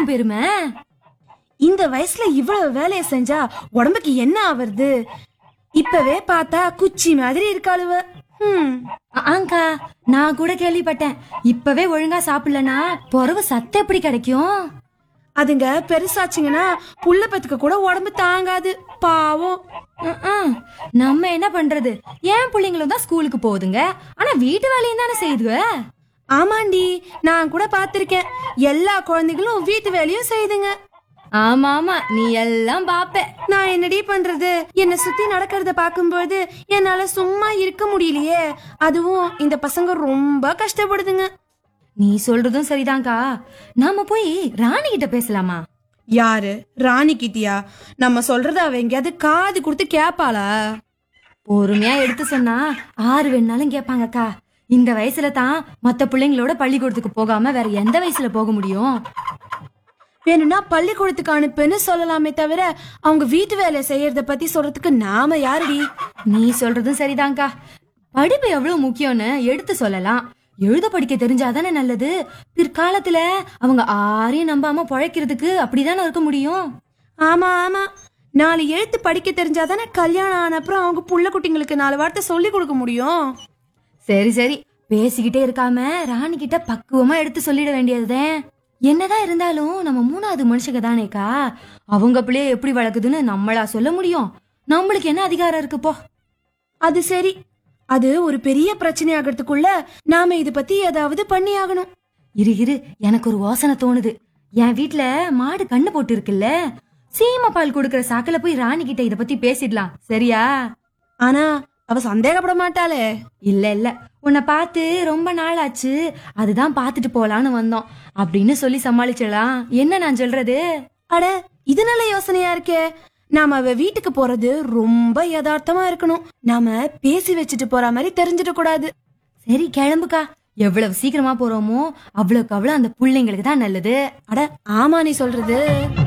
உன் பெருமை இந்த வயசுல இவ்வளவு வேலையை செஞ்சா உடம்புக்கு என்ன ஆவறது இப்பவே பார்த்தா குச்சி மாதிரி இருக்காளுவ ஹம் ஆ- ஆங்கா நான் கூட கேள்விப்பட்டேன் இப்பவே ஒழுங்கா சாப்பிடலனா பொறவு சத்து எப்படி கிடைக்கும் அதுங்க பெருசாச்சுங்கன்னா புள்ள பத்துக்க கூட உடம்பு தாங்காது பாவம் ம், ம். நம்ம என்ன பண்றது ஏன் பிள்ளைங்களும் தான் ஸ்கூலுக்கு போகுதுங்க ஆனா வீட்டு வேலையும் தானே செய்யுதுங்க ஆமாண்டி நான் கூட பாத்திருக்கேன் எல்லா குழந்தைகளும் வீட்டு வேலையும் செய்துங்க ஆமா ஆமா நீ எல்லாம் பாப்ப நான் என்னடி பண்றது என்ன சுத்தி நடக்கிறத பார்க்கும்போது என்னால சும்மா இருக்க முடியலையே அதுவும் இந்த பசங்க ரொம்ப கஷ்டப்படுதுங்க நீ சொல்றதும் சரிதான்க்கா நாம போய் ராணி கிட்ட பேசலாமா யாரு ராணி கிட்டியா நம்ம சொல்றத அவ எங்கேயாவது காது கொடுத்து கேப்பாளா பொறுமையா எடுத்து சொன்னா ஆறு வேணாலும் கேட்பாங்கக்கா இந்த வயசுல தான் மத்த பிள்ளைங்களோட பள்ளிக்கூடத்துக்கு போகாம வேற எந்த வயசுல போக முடியும் வேணும்னா பள்ளிக்கூடத்துக்கு அனுப்புன்னு சொல்லலாமே தவிர அவங்க வீட்டு வேலை செய்யறத பத்தி சொல்றதுக்கு நாம யாருடி நீ சொல்றதும் சரிதான்க்கா படிப்பு எவ்வளவு முக்கியம்னு எடுத்து சொல்லலாம் எழுத படிக்க தெரிஞ்சாதானே நல்லது பிற்காலத்துல அவங்க ஆரையும் நம்பாம பொழைக்கிறதுக்கு அப்படிதானே இருக்க முடியும் ஆமா ஆமா நாலு எழுத்து படிக்க தெரிஞ்சாதானே கல்யாணம் ஆன அப்புறம் அவங்க புள்ள குட்டிங்களுக்கு நாலு வார்த்தை சொல்லி கொடுக்க முடியும் சரி சரி பேசிக்கிட்டே இருக்காம ராணி கிட்ட பக்குவமா எடுத்து சொல்லிட வேண்டியதுதான் என்னதான் இருந்தாலும் நம்ம மூணாவது மனுஷங்க தானேக்கா அவங்க பிள்ளைய எப்படி வளர்க்குதுன்னு நம்மளா சொல்ல முடியும் நம்மளுக்கு என்ன அதிகாரம் இருக்கு போ அது சரி அது ஒரு பெரிய பிரச்சனை ஆகிறதுக்குள்ள நாம இது பத்தி ஏதாவது பண்ணி ஆகணும் இரு இரு எனக்கு ஒரு யோசனை தோணுது என் வீட்ல மாடு கண்ணு போட்டு இருக்குல்ல சீம பால் கொடுக்கற சாக்குல போய் ராணி கிட்ட இத பத்தி பேசிடலாம் சரியா ஆனா அவ சந்தேகப்பட மாட்டாளே இல்ல இல்ல உன்னை பார்த்து ரொம்ப நாள் ஆச்சு அதுதான் பார்த்துட்டு போலான்னு வந்தோம் அப்படின்னு சொல்லி சமாளிச்சிடலாம் என்ன நான் சொல்றது அட இது நல்ல யோசனையா இருக்கே நாம அவ வீட்டுக்கு போறது ரொம்ப யதார்த்தமா இருக்கணும் நாம பேசி வச்சுட்டு போற மாதிரி தெரிஞ்சிட கூடாது சரி கிளம்புக்கா எவ்வளவு சீக்கிரமா போறோமோ அவ்வளவுக்கு அவ்வளவு அந்த பிள்ளைங்களுக்கு தான் நல்லது அட ஆமா நீ சொல்றது